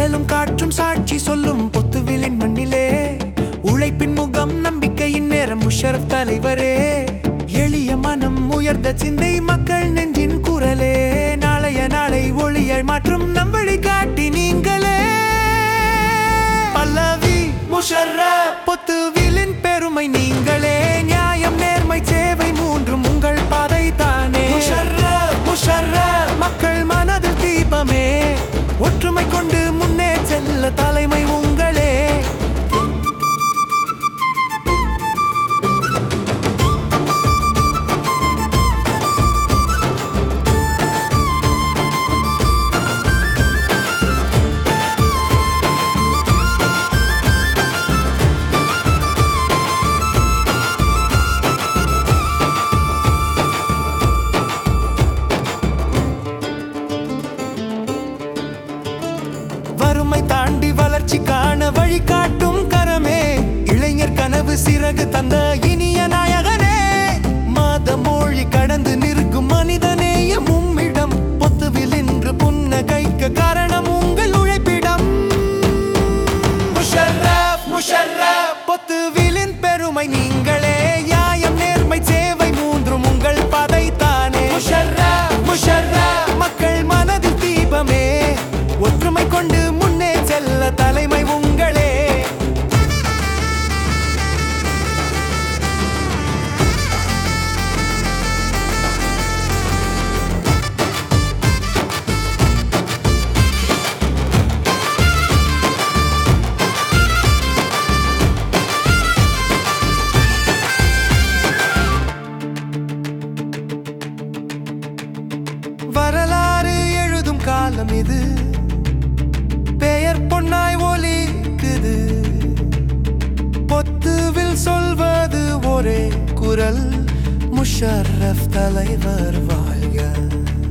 கடலும் காற்றும் சாட்சி சொல்லும் பொத்துவிலின் மண்ணிலே உழைப்பின் முகம் நம்பிக்கையின் நேரம் முஷரப் தலைவரே எளிய மனம் உயர்ந்த சிந்தை மக்கள் நெஞ்சின் குரலே நாளைய நாளை ஒளியை மாற்றும் நம்பளி காட்டி நீங்களே பல்லவி முஷர்ரப் பொத்துவிலின் பெருமை நீங்களே நியாயம் நேர்மை சேவை மூன்றும் உங்கள் பாதை தானே முஷர்ரப் முஷர்ரப் மக்கள் மனதில் தீபமே ஒற்றுமை கொண்டு முன்னே செல்ல தலைமை உங்களே வறுமை தாண்டி வளர்ச்சி காண வழிகாட்டும் கரமே இளைஞர் கனவு சிறகு தந்த இனிய நாயகனே மாத மொழி கடந்து நிற்கும் மனிதநேய மும்மிடம் பொத்துவில் இன்று புன்னகைக்க காரணம் உங்கள் உழைப்பிடம் முஷர்ரப் முஷர்ரப் பொத்துவிலின் பெருமை நீங்களே நியாயம் நேர்மை சேவை மூன்றும் உங்கள் பதை தானே முஷர்ரப் முஷர்ரப் மக்கள் மனதில் தீபமே ஒற்றுமை கொண்டு முன்னே செல்ல தலைமை உங்களே வரலாறு எழுதும் காலம் இது பெயர் பொன்னாய் ஒலிக்குது பொத்துவில் சொல்வது ஒரே குரல் முஷர்ரஃப் தலைவர் வாழ்க